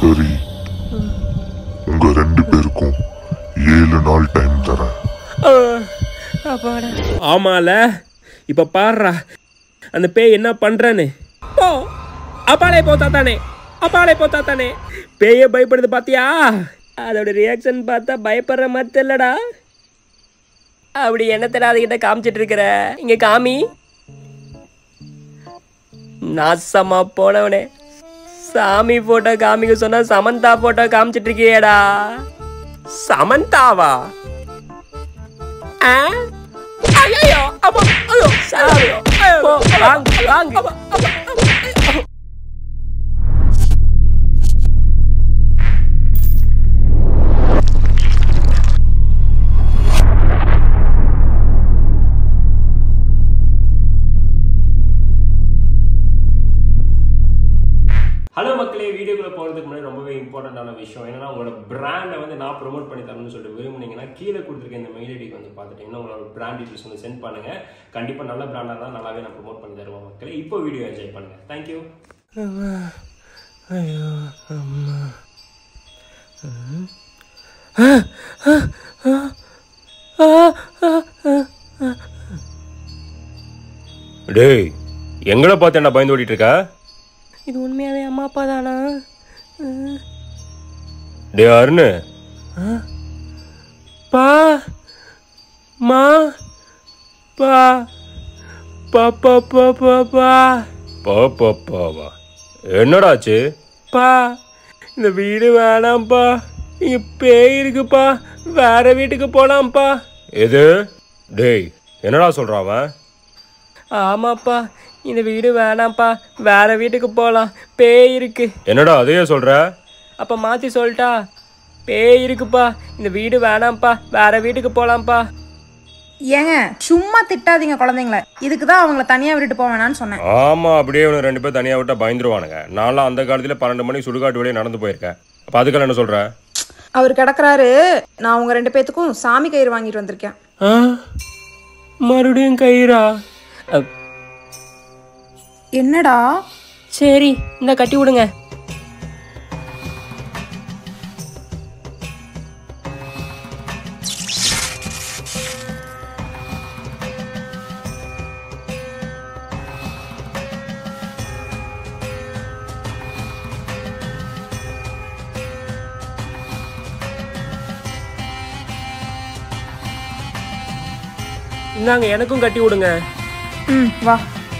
சரி உங்க ரெண்டு பேருக்கும் ஏழு நாள் டைம் தரேன் ஆமால இப்ப பாடுறா அந்த பேய் என்ன பண்றான்னு போ அப்பாலே போ தாத்தானே அப்பாலே போ தாத்தானே பேயே பயப்படுது பாத்தியா அதோட ரியாக்ஷன் பார்த்தா பயப்படுற மாதிரி தெரியலடா அப்படி என்னத்தடா அதுகிட்ட காமிச்சிட்டு இருக்கிற இங்க காமி நாசமா போனவனே சாமி போட்டோ காமிக்க சொன்னா சமந்தா போட்டோ காமிச்சிட்டு இருக்கியேடா சமந்தாவா ஆ ஐயோ அப்பா ஐயோ சாமி போ வாங்க வாங்க ஹலோ மக்களே வீடியோக்குள்ள போகிறதுக்கு முன்னாடி ரொம்பவே இம்பார்ட்டண்டான விஷயம் என்னன்னா உங்களோட பிராண்டை வந்து நான் ப்ரோமோட் பண்ணி தரணும்னு சொல்லிட்டு விரும்புனீங்கன்னா கீழே கொடுத்துருக்க இந்த மெயில் ஐடிக்கு வந்து பார்த்துட்டீங்கன்னா உங்களோட பிராண்ட் டீட்டெயில்ஸ் வந்து சென்ட் பண்ணுங்க கண்டிப்பாக நல்ல பிராண்டாக தான் நல்லாவே நான் ப்ரோமோட் பண்ணி தருவேன் மக்களே இப்போ வீடியோ என்ஜாய் பண்ணுங்க தேங்க்யூ டேய் எங்களை பார்த்து என்ன பயந்து ஓடிட்டு இருக்கா இது உண்மையாவே அம்மா அப்பா தானா டே அருண் பா மா பா பா பா பா பா பா பா பா பாவா என்னடாச்சு பா இந்த வீடு வேணாம்ப்பா இங்க பேய் இருக்குப்பா வேற வீட்டுக்கு போலாம்ப்பா எது டேய் என்னடா சொல்றான் அவன் ஆமாப்பா இந்த வீடு வேணாம்ப்பா வேற வீட்டுக்கு போகலாம் பேய் இருக்கு என்னடா அதையே சொல்ற அப்ப மாத்தி சொல்லிட்டா பேய் இருக்குப்பா இந்த வீடு வேணாம்ப்பா வேற வீட்டுக்கு போலாம்ப்பா ஏங்க சும்மா திட்டாதீங்க குழந்தைங்கள இதுக்கு தான் அவங்கள தனியா விட்டுட்டு போக வேணாம்னு சொன்னேன் ஆமா அப்படியே இவனுக்கு ரெண்டு பேர் தனியா விட்டா பயந்துருவானுங்க நான்லாம் அந்த காலத்துல பன்னெண்டு மணிக்கு சுடுகாட்டு வழியே நடந்து போயிருக்கேன் அப்ப அதுக்கெல்லாம் என்ன சொல்ற அவர் கிடக்குறாரு நான் உங்க ரெண்டு பேத்துக்கும் சாமி கயிறு வாங்கிட்டு வந்திருக்கேன் ஆ மறுபடியும் கயிறா அ, என்னடா சரி இந்த கட்டி விடுங்க இந்தாங்க எனக்கும் கட்டி விடுங்க ம் வா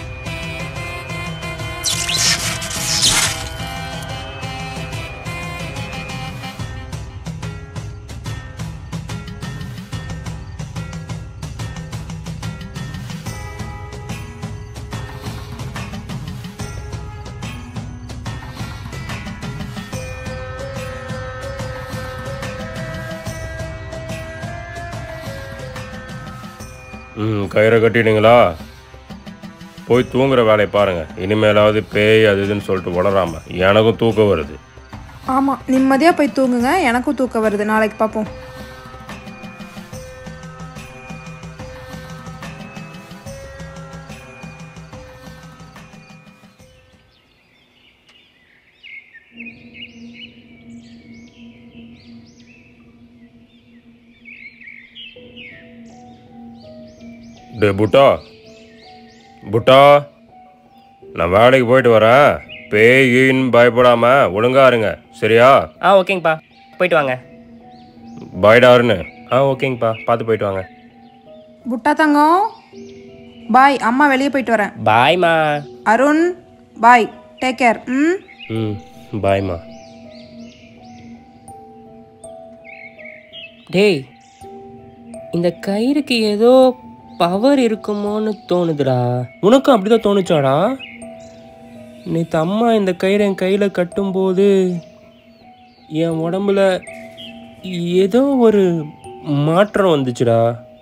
ம் கயிறை கட்டிட்டீங்களா போய் தூங்குற வேலையை பாருங்க இனிமேலாவது பேய் அது இதுன்னு சொல்லிட்டு உளராம எனக்கும் தூக்கம் வருது ஆமா நிம்மதியா போய் தூங்குங்க எனக்கும் தூக்கம் வருது நாளைக்கு பார்ப்போம் டே புட்டா புட்டா நான் வேலைக்கு போயிட்டு வரேன் பேய் கீயின்னு பயப்படாம ஒழுங்கா இருங்க சரியா ஆ ஓகேங்கப்பா போயிட்டு வாங்க பாய்டாருன்னு ஆ ஓகேங்கப்பா பார்த்து போயிட்டு வாங்க புட்டா தங்கம் பாய் அம்மா வெளியே போயிட்டு வரேன் பாய்மா அருண் பாய் டேக் கேர் ம் ம் பாய்மா டேய் இந்த கயிறுக்கு ஏதோ பவர் இருக்குமோன்னு தோணுதுடா உனக்கும் அப்படிதான் தோணுச்சாடா நேற்று அம்மா இந்த கயிறை என் கையில் கட்டும்போது என் உடம்புல ஏதோ ஒரு மாற்றம் வந்துச்சுடா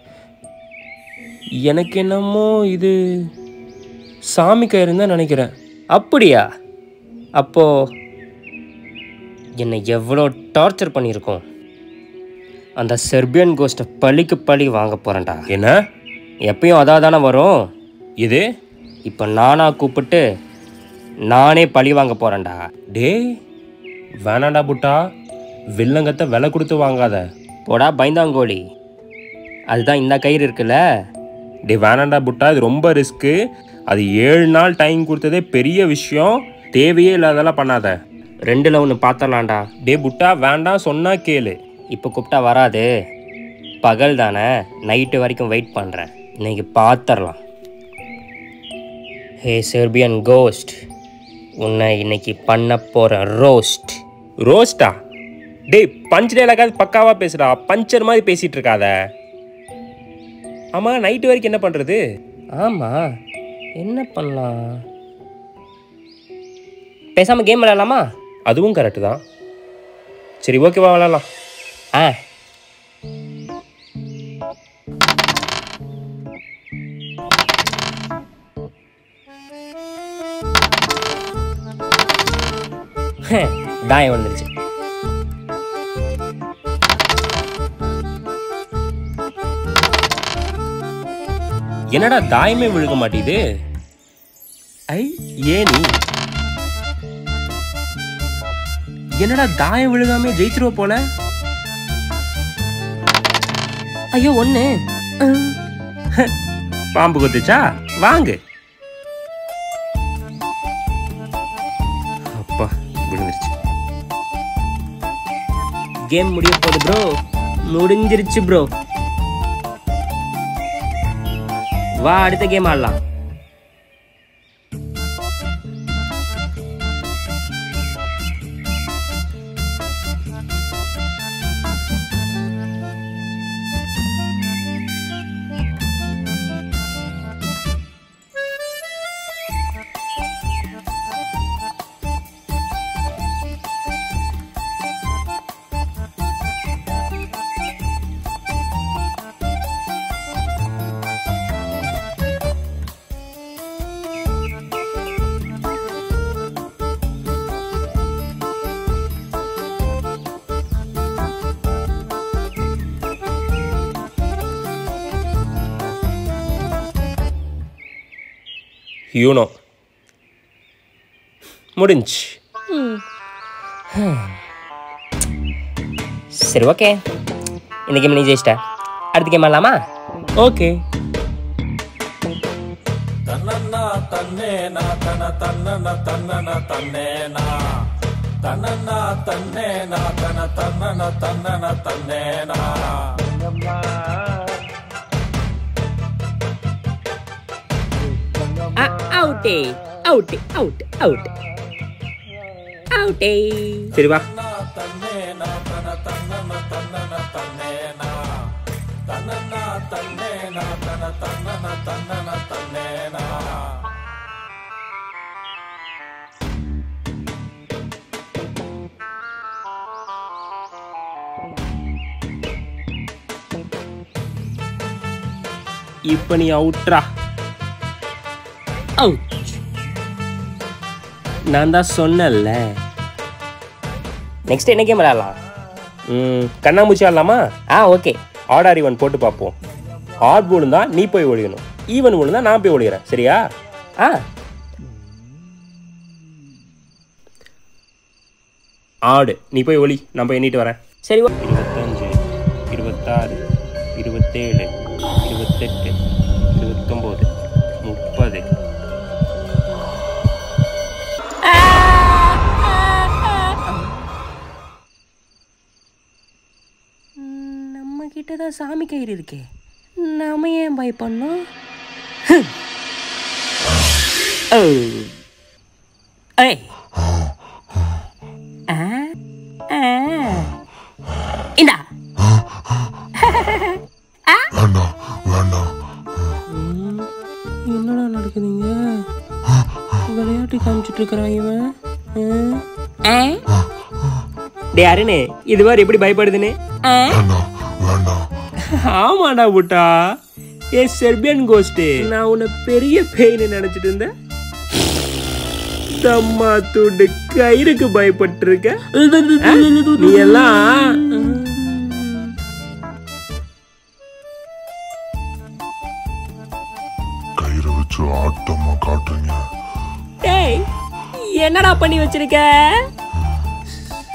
எனக்கு என்னமோ இது சாமி கயிறுன்னு தான் நினைக்கிறேன் அப்படியா அப்போ என்னை எவ்வளோ டார்ச்சர் பண்ணியிருக்கோம் அந்த செர்பியன் கோஸ்ட்டை பழிக்கு பழி வாங்க போகிறேன்டா என்ன எப்பயும் அதான் தானே வரும் இது இப்போ நானா கூப்பிட்டு நானே பழி வாங்க போகிறேன்டா டேய் வேணாண்டா புட்டா வில்லங்கத்தை விலை கொடுத்து வாங்காத போடா பயந்தாங்கோழி அதுதான் இந்த கயிறு இருக்குல்ல டே வேணாண்டா புட்டா இது ரொம்ப ரிஸ்க்கு அது ஏழு நாள் டைம் கொடுத்ததே பெரிய விஷயம் தேவையே இல்லாதெல்லாம் பண்ணாத ரெண்டில் ஒன்று பார்த்துடலாம்டா டே புட்டா வேண்டாம் சொன்னா கேளு இப்போ கூப்பிட்டா வராது பகல் தானே நைட்டு வரைக்கும் வெயிட் பண்ணுறேன் இன்னைக்கு பார்த்துடலாம் ஹே செர்பியன் கோஸ்ட் உன்னை இன்னைக்கு பண்ண போகிற ரோஸ்ட் ரோஸ்டா டேய் பஞ்ச் டைலாக்காவது பக்காவா பேசுடா பஞ்சர் மாதிரி பேசிட்டு இருக்காத ஆமா நைட்டு வரைக்கும் என்ன பண்றது ஆமாம் என்ன பண்ணலாம் பேசாமல் கேம் விளையாடலாமா அதுவும் கரெக்டு தான் சரி ஓகேவா விளாட்லாம் ஆ தாயம் வந்துருச்சு என்னடா தாயமே விழுக மாட்டேது ஐ ஏனி என்னடா தாயம் விழுகாம ஜெயிச்சிருவ போல ஐயோ ஒன்று பாம்பு கொத்துச்சா வாங்கு அப்பா விழுந்துருச்சு கேம் முடிய போகுது ப்ரோ முடிஞ்சிருச்சு ப்ரோ வா அடுத்த கேம் ஆடலாம் யூனோ முடிஞ்சு சரி ஓகே இந்த கேம் நீ ஜெயிச்சிட்ட அடுத்த கேம் ஆடலாமா ஓகே அவுட்டே அவுட் அவுட் அவுட் அவுட்டே சரி வா இப்ப நீ அவுட்ரா அவுட் நான் தான் சொன்னேன்ல நெக்ஸ்ட் என்ன கேம் விளையாடலாம் ம், கண்ணாமூச்சி ஆடலாமா ஆ ஓகே ஆட் ஈவன் போட்டு பார்ப்போம் ஆட் விழுந்தா நீ போய் ஒழியணும் ஈவன் விழுந்தா நான் போய் ஒழிகிறேன் சரியா ஆ ஆடு நீ போய் ஒளி நான் போய் எண்ணிட்டு வரேன் சரி ஓ- இருபத்தஞ்சு இருபத்தாறு இருபத்தேழு இருபத்தெட்டு இருபத்தொம்போது முப்பது நம்ம கிட்ட தான் சாமி கயிறு இருக்கே நாம ஏன் பயப்படணும் ஓ ஏய் ஆ ஆ இந்தா வேண்டாம் வேண்டாம் என்னடா நடக்குதுங்க விளையாட்டு காமிச்சிட்டு இருக்கிறான் இவன் ஆ டே அருணே இது மாதிரி எப்படி பயப்படுதுன்னு ஆ வேண்டாம் வேண்டாம் ஆமாடா புட்டா ஏ செர்பியன் கோஸ்ட் நான் உன்னை பெரிய பெயின் நினைச்சிட்டு இருந்தேன் தம்மா துண்டு கயிறுக்கு பயப்பட்டு இருக்க நீ எல்லாம் கயிறை வச்சு ஆட்டமா காட்டுறீங்க டேய் என்னடா பண்ணி வச்சிருக்க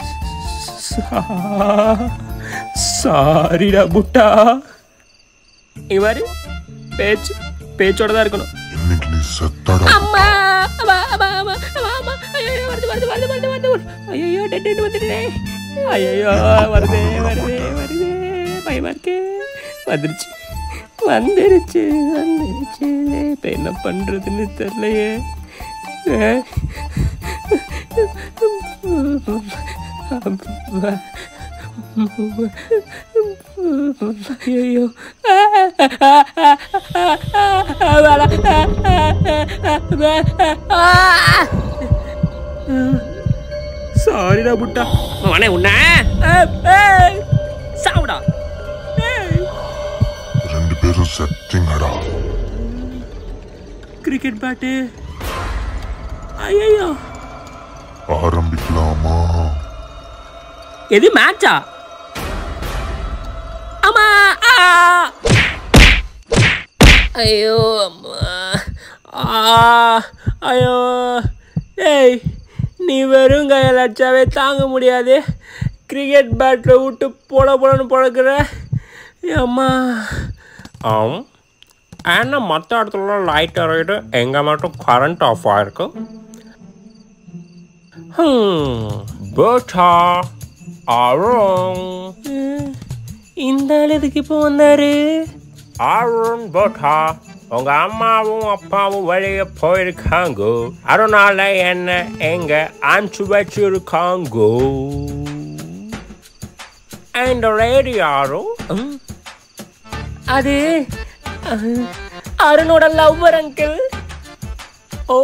சாரிடா புட்டா இவாரு பேச்சு பேச்சோட தான் இருக்கணும் இன்னைக்கு நீ செத்தடா அம்மா அம்மா அம்மா அம்மா அம்மா அம்மா ஐயோ வருது வருது வருது வருது வருது வருது ஐயோ டெட் வந்துட்டேன் ஐயோ வருதே வருதே வருதே பயமா இருக்கு வந்துருச்சு வந்துருச்சு வந்துருச்சு இப்போ என்ன பண்ணுறதுன்னு தெரியலையே அஹ். ஐயோ சாரிடா புட்டா உனே உன்ன சாவுடா ரெண்டு பேரும் செத்தீங்கடா கிரிக்கெட் பேட்டு ஐயோ ஆரம்பிக்கலாமா எது மேட்சா அம்மா ஆ! ஐயோ அம்மா ஆ ஐயோ ஏய் நீ வெறும் கையில் அடிச்சாவே தாங்க முடியாது கிரிக்கெட் பேட்டில் விட்டு போட போடன்னு பழக்கிற அம்மா ஆம் ஏன்னா மற்ற இடத்துலலாம் லைட் எறியிட்டு எங்கே மட்டும் கரண்ட் ஆஃப் ஆகிருக்கு பேட்டா அருண் இந்த ஆள் எதுக்கு இப்போ வந்தாரு அருண் பேட்டா உங்க அம்மாவும் அப்பாவும் வெளியே போயிருக்காங்க அதனால என்ன எங்க அனுப்பிச்சு வச்சிருக்காங்க இந்த ரேடியோ யாரும் அது அஹ், அருணோட லவ்வர் அங்கிள் ஓ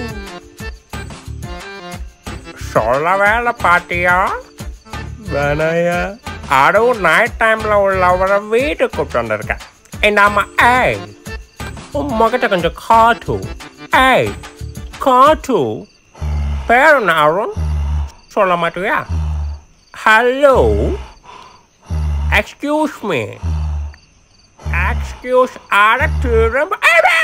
சொல்ல வேலை பாட்டியா வேணாயா அதுவும் நைட் டைம்ல உள்ளவரை வீட்டுக்கு கூப்பிட்டு வந்திருக்கேன் இந்த அம்மா ஏய் உன் முகத்தை கொஞ்சம் காட்டு ஏய் காட்டு பேர் என்ன அருண் சொல்ல மாட்டியா ஹலோ எக்ஸ்கியூஸ் மீ எக்ஸ்கியூஸ் ஆட திரும்ப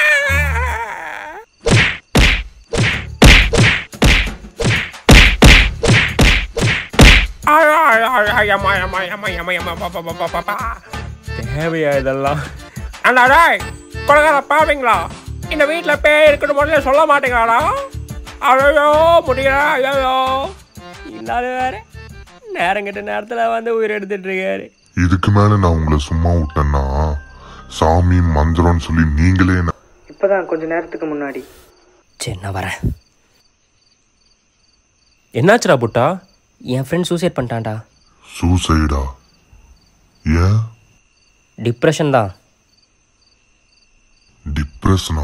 தேவையா இதெல்லாம் அண்ணா டேய் கொலகார பாவீங்களா இந்த வீட்டில் பேய் இருக்குன்னு முதல்ல சொல்ல மாட்டீங்களாடா ஐயோ முடியல ஐயோ இல்லாத வேற நேரம் கெட்ட நேரத்தில் வந்து உயிர் எடுத்துட்டு இருக்காரு இதுக்கு மேல நான் உங்களை சும்மா விட்டேன்னா சாமி மந்திரம்னு சொல்லி நீங்களே என்ன இப்போதான் கொஞ்ச நேரத்துக்கு முன்னாடி சரி நான் வரேன் என்னாச்சுடா புட்டா என் ஃப்ரெண்ட் சூசைட் பண்ணிட்டான்டா சூசைடா ஏன் டிப்ரெஷன் தான் டிப்ரெஷனா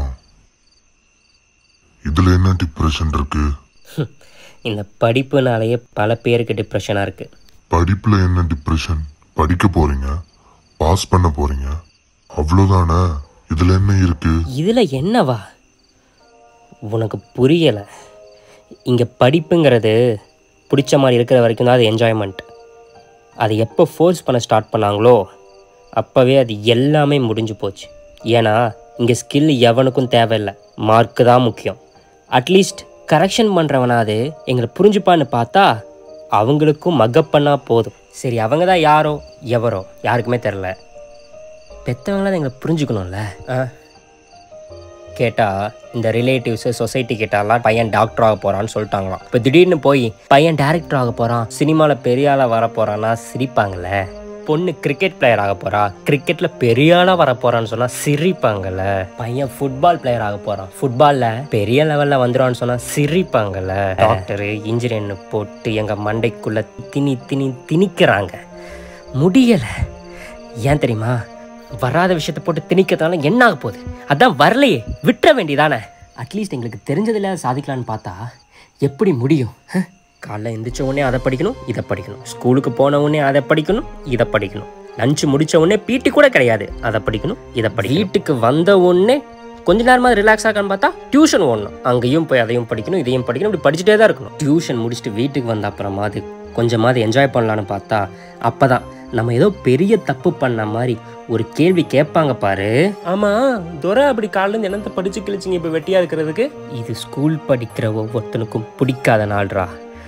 இதுல என்ன டிப்ரெஷன் இருக்கு இந்த படிப்புனாலேயே பல பேருக்கு டிப்ரெஷனாக இருக்குது படிப்புல என்ன டிப்ரெஷன் படிக்க போறீங்க பாஸ் பண்ண போறீங்க அவ்வளவுதானே இதுல என்ன இருக்கு இதில் என்னவா உனக்கு புரியலை இங்கே படிப்புங்கிறது பிடிச்ச மாதிரி இருக்கிற வரைக்கும் தான் அது என்ஜாய்மெண்ட் அது எப்போ ஃபோர்ஸ் பண்ண ஸ்டார்ட் பண்ணாங்களோ அப்போவே அது எல்லாமே முடிஞ்சு போச்சு ஏன்னா இங்கே ஸ்கில் எவனுக்கும் தேவையில்லை மார்க்கு தான் முக்கியம் அட்லீஸ்ட் கரெக்ஷன் பண்ணுறவனாவது எங்களை புரிஞ்சுப்பான்னு பார்த்தா அவங்களுக்கும் மக்கப் பண்ணால் போதும் சரி அவங்க தான் யாரோ எவரோ யாருக்குமே தெரில பெற்றவங்களாம் எங்களை புரிஞ்சுக்கணும்ல ஆ கேட்டால் இந்த ரிலேட்டிவ்ஸு சொசைட்டி கேட்டாலாம் பையன் டாக்டர் ஆக போகிறான்னு சொல்லிட்டாங்களாம் இப்போ திடீர்னு போய் பையன் டேரக்டர் ஆக போகிறான் சினிமாவில் பெரிய ஆளாக வர போகிறான்னா சிரிப்பாங்கல்ல பொண்ணு கிரிக்கெட் பிளேயர் ஆக போகிறா கிரிக்கெட்டில் பெரிய ஆளாக வர போகிறான்னு சொன்னால் சிரிப்பாங்கல்ல பையன் ஃபுட்பால் பிளேயர் ஆக போகிறான் ஃபுட்பாலில் பெரிய லெவலில் வந்துடுவான்னு சொன்னால் சிரிப்பாங்கல்ல டாக்டரு இன்ஜினியர்னு போட்டு எங்கள் மண்டைக்குள்ளே திணி திணி திணிக்கிறாங்க முடியலை ஏன் தெரியுமா வராத விஷயத்தை போட்டு திணிக்கிறதால என்ன ஆக போகுது அதான் வரலையே விட்டுற வேண்டியதானே அட்லீஸ்ட் எங்களுக்கு தெரிஞ்சதில்ல சாதிக்கலான்னு பார்த்தா எப்படி முடியும் ஹ? காலைல எந்திரிச்ச உடனே அதை படிக்கணும் இதை படிக்கணும் ஸ்கூலுக்கு போன உடனே அதை படிக்கணும் இதை படிக்கணும் லஞ்சு முடிச்ச உடனே பீட்டி கூட கிடையாது அதை படிக்கணும் இதை படி வீட்டுக்கு வந்த உடனே கொஞ்ச நேரமா ரிலாக்ஸ் ஆகான்னு பார்த்தா டியூஷன் ஓடணும் அங்கேயும் போய் அதையும் படிக்கணும் இதையும் படிக்கணும் இப்படி படிச்சுட்டே தான் இருக்கணும் டியூஷன் முடிச்சுட்டு வீட்டுக்கு வந்த அப்புறமாவது கொஞ்சமாவது என்ஜாய் பண்ணலான்னு பார்த்தா அப்பதான் நம்ம ஏதோ பெரிய தப்பு பண்ண மாதிரி ஒரு கேள்வி கேட்பாங்க பாரு ஆமா துரை அப்படி காலிலேருந்து என்னத்தை படிச்சு கிழிச்சிங்க இப்போ வெட்டியா இருக்கிறதுக்கு இது ஸ்கூல் படிக்கிற ஒவ்வொருத்தனுக்கும் பிடிக்காத நாள்ரா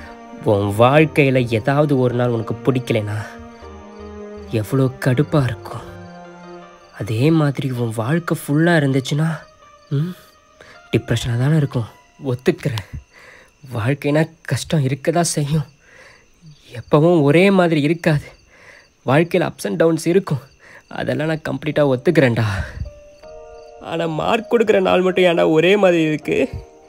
உன் வாழ்க்கையில் ஏதாவது ஒரு நாள் உனக்கு பிடிக்கலைனா எவ்வளோ கடுப்பாக இருக்கும் அதே மாதிரி உன் வாழ்க்கை ஃபுல்லாக இருந்துச்சுன்னா ம் டிப்ரெஷனாக தானே இருக்கும் ஒத்துக்கிறேன் வாழ்க்கைனா கஷ்டம் இருக்க தான் செய்யும் எப்பவும் ஒரே மாதிரி இருக்காது வாழ்க்கையில் அப்ஸ் அண்ட் டவுன்ஸ் இருக்கும் அதெல்லாம் நான் கம்ப்ளீட்டாக ஒத்துக்கிறேன்டா ஆனால் மார்க் கொடுக்குற நாள் மட்டும் ஏன்டா ஒரே மாதிரி இருக்கு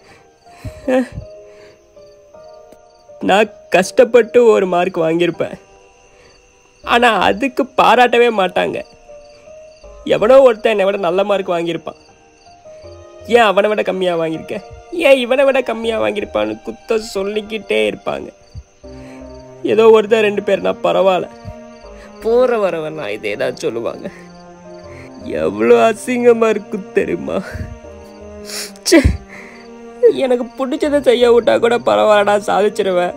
நான் கஷ்டப்பட்டு ஒரு மார்க் வாங்கியிருப்பேன் ஆனால் அதுக்கு பாராட்டவே மாட்டாங்க எவனோ ஒருத்தன் என்னை விட நல்ல மார்க் வாங்கியிருப்பான் ஏன் அவனை விட கம்மியாக வாங்கியிருக்க ஏன் இவனை விட கம்மியாக வாங்கியிருப்பான்னு குத்த சொல்லிக்கிட்டே இருப்பாங்க ஏதோ ஒருத்தர் ரெண்டு பேர்னா பரவாயில்ல போகிற வரவெல்லாம் இதே தான் சொல்லுவாங்க எவ்வளோ அசிங்கமாக இருக்கு தெரியுமா ச்சே எனக்கு பிடிச்சதை செய்ய விட்டா கூட பரவாயில்லடா சாதிச்சிருவேன்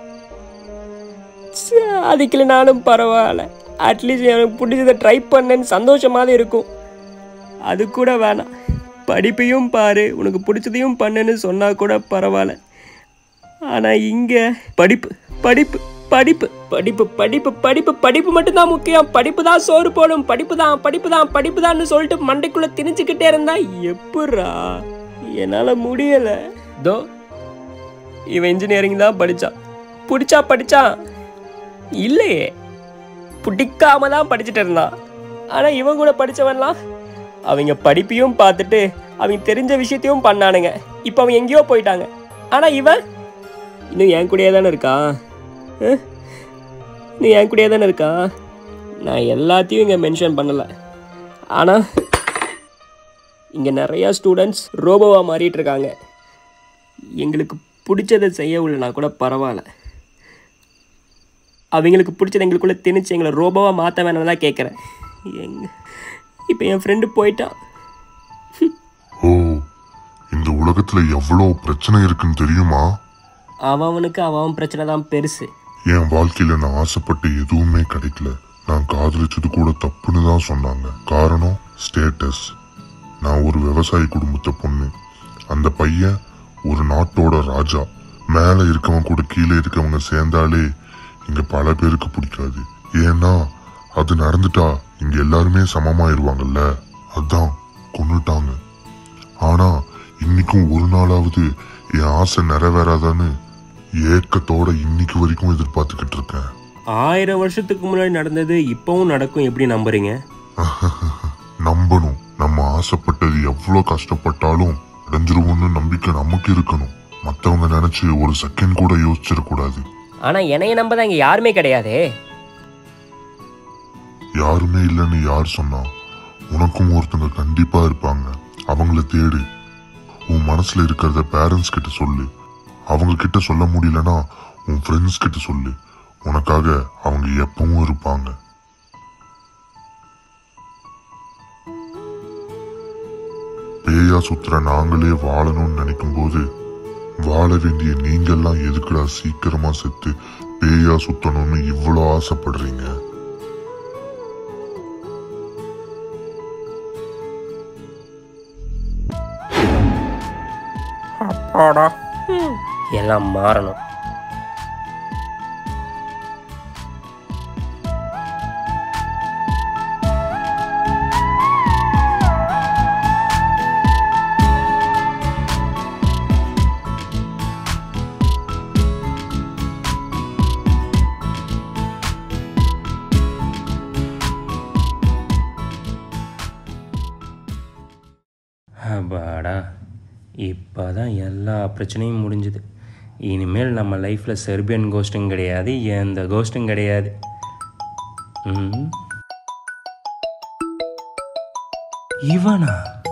சாதிக்கலைனாலும் பரவாயில்ல அட்லீஸ்ட் எனக்கு பிடிச்சதை ட்ரை பண்ணேன்னு சந்தோஷமாக இருக்கும் அது கூட வேணாம் படிப்பையும் பாரு உனக்கு பிடிச்சதையும் பண்ணுன்னு சொன்னால் கூட பரவாயில்ல ஆனால் இங்கே படிப்பு படிப்பு படிப்பு படிப்பு படிப்பு படிப்பு படிப்பு மட்டும்தான் முக்கியம் படிப்பு தான் சோறு போடும் படிப்பு தான் படிப்பு தான் படிப்பு தான்னு சொல்லிட்டு மண்டைக்குள்ளே திணிச்சுக்கிட்டே இருந்தா எப்பட்றா என்னால் முடியலை தோ இவன் இன்ஜினியரிங் தான் படித்தான் பிடிச்சா படித்தான் இல்லையே பிடிக்காம தான் படிச்சுட்டு இருந்தான் ஆனால் இவன் கூட படித்தவன்லாம் அவங்க படிப்பையும் பார்த்துட்டு அவங்க தெரிஞ்ச விஷயத்தையும் பண்ணானுங்க இப்போ அவன் எங்கேயோ போயிட்டாங்க ஆனால் இவன் இன்னும் என் கூடயே தானே இருக்கான் அஹ்? இன்னும் என் கூடயே தானே இருக்கான் நான் எல்லாத்தையும் இங்கே மென்ஷன் பண்ணலை ஆனால் இங்கே நிறையா ஸ்டூடெண்ட்ஸ் ரோபோவாக மாறிட்டு இருக்காங்க எங்களுக்கு பிடிச்சதை செய்ய உள்ளனா கூட பரவாயில்ல அவங்களுக்கு பிடிச்சது எங்களுக்குள்ளே திணிச்சு எங்களை ரோபோவாக மாற்ற வேணாம் தான் கேட்குறேன் எங்க இப்போ என் ஃப்ரெண்டு போயிட்டான் ஓ இந்த உலகத்துல எவ்வளோ பிரச்சனை இருக்குன்னு தெரியுமா அவன் அவனுக்கு அவன் அவன் பிரச்சனை தான் பெருசு என் வாழ்க்கையில நான் ஆசைப்பட்டு எதுவுமே கிடைக்கல நான் காதலிச்சது கூட தப்புன்னு தான் சொன்னாங்க காரணம் ஸ்டேட்டஸ் நான் ஒரு விவசாயி குடும்பத்தை பொண்ணு அந்த பையன் ஒரு நாட்டோட ராஜா மேல இருக்கவன் கூட கீழே இருக்கவங்க சேர்ந்தாலே இங்க பல பேருக்கு பிடிக்காது ஏன்னா அது நடந்துட்டா இங்க எல்லாருமே சமமாயிருவாங்கல்ல அதான் கொன்னுட்டாங்க ஆனா இன்னைக்கும் ஒரு நாளாவது என் ஆசை நிறைவேறாதான்னு ஏக்கத்தோட இன்னைக்கு வரைக்கும் எதிர்பார்த்துக்கிட்டு இருக்கேன் ஆயிரம் வருஷத்துக்கு முன்னாடி நடந்தது இப்பவும் நடக்கும் எப்படி நம்புறீங்க நம்பணும் நம்ம ஆசைப்பட்டது எவ்வளோ கஷ்டப்பட்டாலும் அடைஞ்சிருவோம்னு நம்பிக்கை நமக்கு இருக்கணும் மத்தவங்க நினைச்சு ஒரு செகண்ட் கூட யோசிச்சிடக்கூடாது ஆனால் என்னைய நம்ப தான் இங்கே யாருமே கிடையாதே யாருமே இல்லைன்னு யார் சொன்னா உனக்கும் ஒருத்தங்க கண்டிப்பா இருப்பாங்க அவங்கள தேடு உன் மனசுல இருக்கிறத பேரண்ட்ஸ் கிட்ட சொல்லு அவங்க கிட்ட சொல்ல முடியலனா உன் ஃப்ரெண்ட்ஸ் கிட்ட சொல்லு உனக்காக அவங்க எப்பவும் இருப்பாங்க பேயா சுத்துற நாங்களே வாழணும்னு நினைக்கும் போது வாழ வேண்டிய நீங்கெல்லாம் எதுக்குடா சீக்கிரமா செத்து பேயா சுத்தணும்னு இவ்வளோ ஆசைப்படுறீங்க எல்லாம் மாறணும் அப்பாடா இப்போ தான் எல்லா பிரச்சனையும் முடிஞ்சுது இனிமேல் நம்ம லைஃப்பில் செர்பியன் கோஸ்ட்டும் கிடையாது எந்த கோஸ்ட்டும் கிடையாது ம். இவனா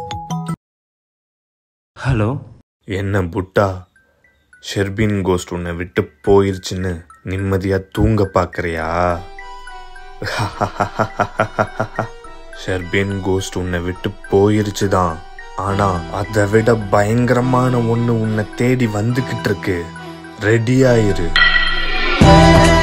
ஹலோ என்ன புட்டா ஷெர்பின் கோஸ்ட் உன்னை விட்டு போயிருச்சுன்னு நிம்மதியா தூங்க பாக்குறியா ஷெர்பின் கோஸ்ட் உன்னை விட்டு போயிருச்சு தான் ஆனா அதை விட பயங்கரமான ஒண்ணு உன்னை தேடி வந்துகிட்டு இருக்கு ரெடியாயிரு